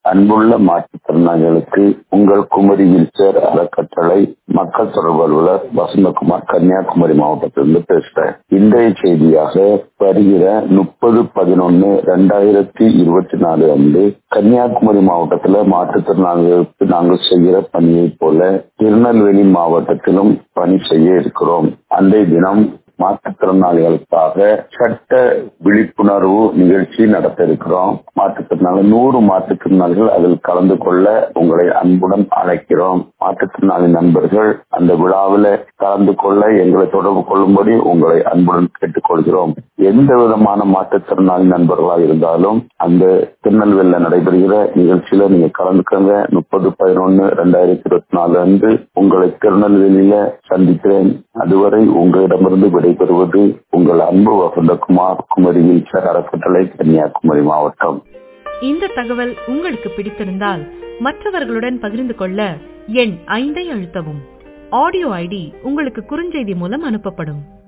அன்புள்ள மாற்றுத்திறனாளிகளுக்கு உங்கள் குமரி வீல்சேர் அறக்கட்டளை மக்கள் தொடர்பு அலுவலர் வசந்தகுமார் கன்னியாகுமரி மாவட்டத்திலிருந்து பேசுறேன் இன்றைய செய்தியாக வருகிற முப்பது பதினொன்னு ரெண்டாயிரத்தி இருபத்தி நாலு அன்று கன்னியாகுமரி மாவட்டத்துல மாற்றுத்திறனாளிகளுக்கு நாங்கள் செய்கிற பணியை போல திருநெல்வேலி மாவட்டத்திலும் பணி செய்ய இருக்கிறோம் அன்றைய தினம் மாற்றுத்திறனாளிகளுக்காக சட்ட விழிப்புணர்வு நிகழ்ச்சி நடத்த இருக்கிறோம் மாற்றுத்திறனாளி நூறு மாற்றுத்திறனாளிகள் அதில் கலந்து கொள்ள உங்களை அன்புடன் அழைக்கிறோம் மாற்றுத்திறனாளி நண்பர்கள் அந்த விழாவில் கலந்து கொள்ள எங்களை தொடர்பு கொள்ளும்படி உங்களை அன்புடன் கேட்டுக்கொள்கிறோம் எந்த விதமான மாற்றுத்திறனாளி நண்பர்களாக இருந்தாலும் அந்த திருநெல்வேலியில் நடைபெறுகிற நிகழ்ச்சியில நீங்க கலந்துக்கங்க முப்பது பதினொன்னு ரெண்டாயிரத்தி இருபத்தி நாலு அன்று உங்களை திருநெல்வேலியில சந்திக்கிறேன் அதுவரை உங்களிடமிருந்து விடைபெறுவது உங்கள் அன்பு வசந்தகுமார் குமரியில் சார் அறக்கட்டளை கன்னியாகுமரி மாவட்டம் இந்த தகவல் உங்களுக்கு பிடித்திருந்தால் மற்றவர்களுடன் பகிர்ந்து கொள்ள எண் ஐந்தை அழுத்தவும் ஆடியோ ஐடி உங்களுக்கு குறுஞ்செய்தி மூலம் அனுப்பப்படும்